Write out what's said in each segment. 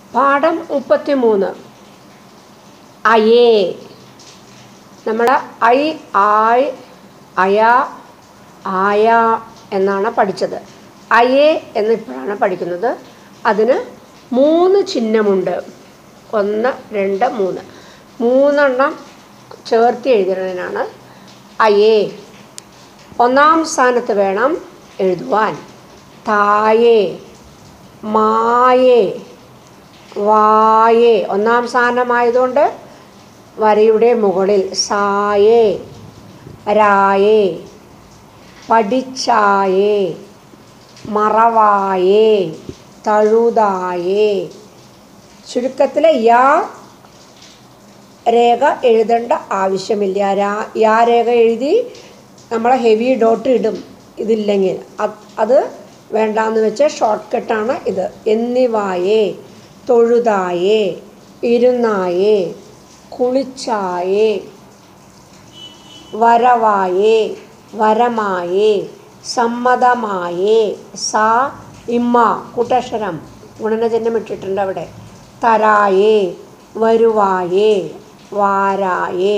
പാഠം മുപ്പത്തി മൂന്ന് അയേ നമ്മൾ ഐ ആയ് അയ ആയ എന്നാണ് പഠിച്ചത് അയേ എന്നിപ്പോഴാണ് പഠിക്കുന്നത് അതിന് മൂന്ന് ചിഹ്നമുണ്ട് ഒന്ന് രണ്ട് മൂന്ന് മൂന്നെണ്ണം ചേർത്ത് എഴുതുന്നതിനാണ് അയേ ഒന്നാം സ്ഥാനത്ത് വേണം എഴുതുവാൻ തായേ മായേ വായേ ഒന്നാം സ്ഥാനമായതുകൊണ്ട് വരയുടെ മുകളിൽ സായേ രായേ പഠിച്ചായേ മറവായേ തഴുതായേ ചുരുക്കത്തിൽ യാ രേഖ എഴുതേണ്ട ആവശ്യമില്ല രാ യാ രേഖ എഴുതി നമ്മൾ ഹെവി ഡോട്ട് ഇടും ഇതില്ലെങ്കിൽ അത് അത് വേണ്ടാന്ന് വെച്ച് ഷോർട്ട് കട്ടാണ് ഇത് എന്നിവായേ തൊഴുതായേ ഇരുന്നായേ കുളിച്ചായേ വരവായേ വരമായേ സമ്മതമായേ സാ ഇമ്മ കൂട്ടക്ഷരം ഗുണനചന്യം ഇട്ടിട്ടുണ്ട് അവിടെ തരായേ വരുവായേ വാരായേ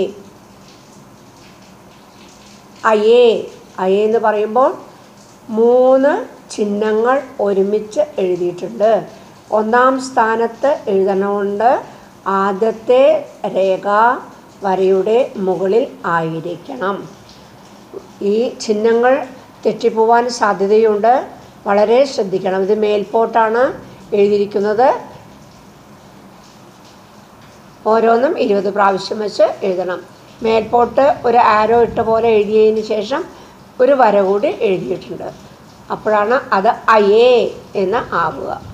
അയേ അയേ എന്ന് പറയുമ്പോൾ മൂന്ന് ചിഹ്നങ്ങൾ ഒരുമിച്ച് എഴുതിയിട്ടുണ്ട് ഒന്നാം സ്ഥാനത്ത് എഴുതണമുണ്ട് ആദ്യത്തെ രേഖ വരയുടെ മുകളിൽ ആയിരിക്കണം ഈ ചിഹ്നങ്ങൾ തെറ്റിപ്പോവാൻ സാധ്യതയുണ്ട് വളരെ ശ്രദ്ധിക്കണം ഇത് മേൽപോട്ടാണ് എഴുതിയിരിക്കുന്നത് ഓരോന്നും ഇരുപത് പ്രാവശ്യം വെച്ച് എഴുതണം മേൽപോട്ട് ഒരു ആരോ ഇട്ട പോലെ എഴുതിയതിന് ശേഷം ഒരു വര കൂടി എഴുതിയിട്ടുണ്ട് അപ്പോഴാണ് അത് അയേ എന്ന് ആവുക